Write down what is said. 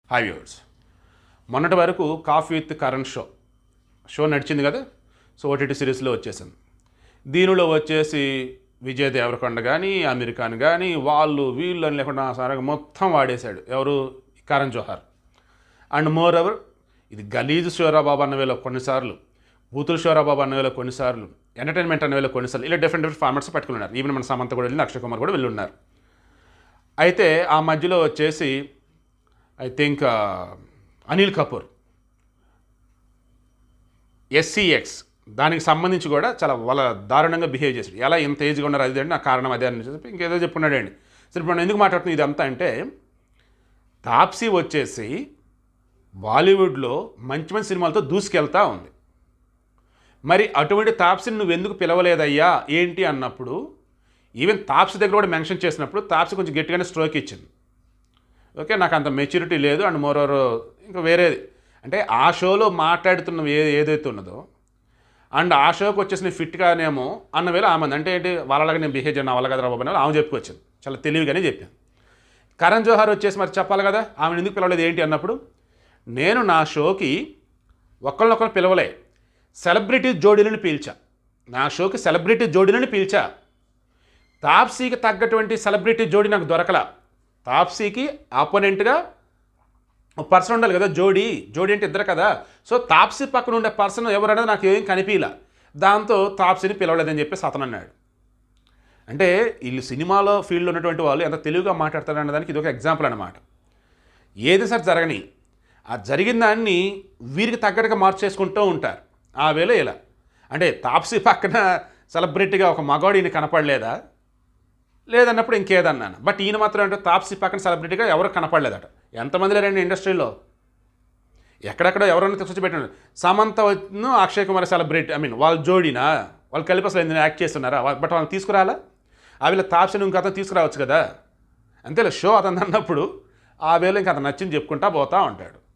hi viewers మొన్నటి వరకు coffee with Karan show show నడిచింది కదా సో ఓటీటీ సిరీస్లో వచ్చేసింది దీనిలో వచ్చేసి విజయ్ దేవరకొండ కానీ అమీర్ ఖాన్ కానీ వాళ్ళు వీళ్ళు అని లేకుండా సరగా మొత్తం వాడేశాడు ఎవరు Karan Johar and moreover ఇది గలీజ్ షోరాబాబు అన్న వేళ కొన్నిసార్లు బూతులు షోరాబాబు అన్న వేళ కొన్నిసార్లు ఎంటర్టైన్మెంట్ అన్న వేళ కొన్నిసార్లు ఇలా డిఫరెంట్ డిఫరెంట్ ఫార్మాట్స్ పెట్టుకున్నారు ఈవెన్ మన సమంత కూడా వెళ్ళి అక్షయ్ కుమార్ కూడా వెళ్ళి ఉన్నారు అయితే ఆ మధ్యలో వచ్చేసి ఐ థింక్ అనిల్ కపూర్ ఎస్సీఎక్స్ దానికి సంబంధించి కూడా చాలా వాళ్ళ దారుణంగా బిహేవ్ చేశాడు ఎలా ఇంత ఏజ్గా ఉన్నారు అది అంటే నా కారణం అదే అని చెప్పి ఇంకేదో చెప్పుకున్నాడండి సరే ఇప్పుడు మనం ఎందుకు మాట్లాడుతుంది ఇదంతా అంటే తాప్సీ వచ్చేసి బాలీవుడ్లో మంచి మంచి సినిమాలతో దూసుకెళ్తా ఉంది మరి అటువంటి తాప్సీని నువ్వు ఎందుకు పిలవలేదయ్యా ఏంటి అన్నప్పుడు ఈవెన్ తాప్సీ దగ్గర కూడా మెన్షన్ చేసినప్పుడు తాప్సీ కొంచెం గట్టిగానే స్ట్రోక్ ఇచ్చింది ఓకే నాకు అంత మెచ్యూరిటీ లేదు అండ్ మోరోవర్ ఇంకా వేరేది అంటే ఆ షోలో మాట్లాడుతున్న ఏ ఏదైతే ఉన్నదో అండ్ ఆ షోకి వచ్చేసిన ఫిట్గానేమో అన్న వేళ ఆమె అంటే ఏంటి వాళ్ళలాగా నేను బిహేవ్ చేయను వాళ్ళ కదా రాబోబు అని ఆమె చెప్పుకొచ్చింది చాలా తెలివిగానే చెప్పాను కరణ్ జోహార్ వచ్చేసి మరి చెప్పాలి కదా ఆమెను ఎందుకు పిలవలేదు ఏంటి అన్నప్పుడు నేను నా షోకి ఒకళ్ళనొకరు పిలవలే సెలబ్రిటీ జోడీలను పీల్చా నా షోకి సెలబ్రిటీ జోడీలను పీల్చా తాప్సీకి తగ్గటువంటి సెలబ్రిటీ జోడీ నాకు దొరకలా తాప్సీకి ఆపోనెంట్గా ఒక పర్సన్ ఉండాలి కదా జోడీ జోడీ అంటే ఇద్దరు కదా సో తాప్సీ పక్కన ఉండే పర్సన్ ఎవరనేది నాకు ఏం కనిపించలా దాంతో తాప్సీని పిలవలేదని చెప్పేసి అతను అన్నాడు అంటే వీళ్ళు సినిమాలో ఫీల్డ్లో ఉన్నటువంటి వాళ్ళు ఎంత తెలివిగా మాట్లాడతారు అన్నదానికి ఇది ఒక ఎగ్జాంపుల్ అనమాట ఏది సార్ జరగని ఆ జరిగిన దాన్ని వీరికి తగ్గట్టుగా మార్చేసుకుంటూ ఉంటారు ఆ వేళ ఇలా అంటే తాప్సీ పక్కన సెలబ్రిటీగా ఒక మగాడు ఈయన కనపడలేదా లేదన్నప్పుడు ఇంకేదన్నాను బట్ ఈయన మాత్రం అంటే తాప్సీ పక్కన సెలబ్రిటీగా ఎవరు కనపడలేదట ఎంతమంది లేరండి ఇండస్ట్రీలో ఎక్కడెక్కడ ఎవరైనా తీసుకొచ్చి పెట్టండి సమంత వచ్చిన Akshay Kumar celebrity I mean వాళ్ళ జోడీనా వాళ్ళు కలిపి అసలు ఎందుకు యాక్ట్ చేస్తున్నారా వా- బట్ వాళ్ళని తీసుకురాలా ఆ వీళ్ళ తాప్సీని ఇంక అతను తీసుకురావచ్చు కదా అంతేలే షో అతను అన్నప్పుడు ఆ వేళ ఇంకా అతను నచ్చింది చెప్పుకుంటా పోతా ఉంటాడు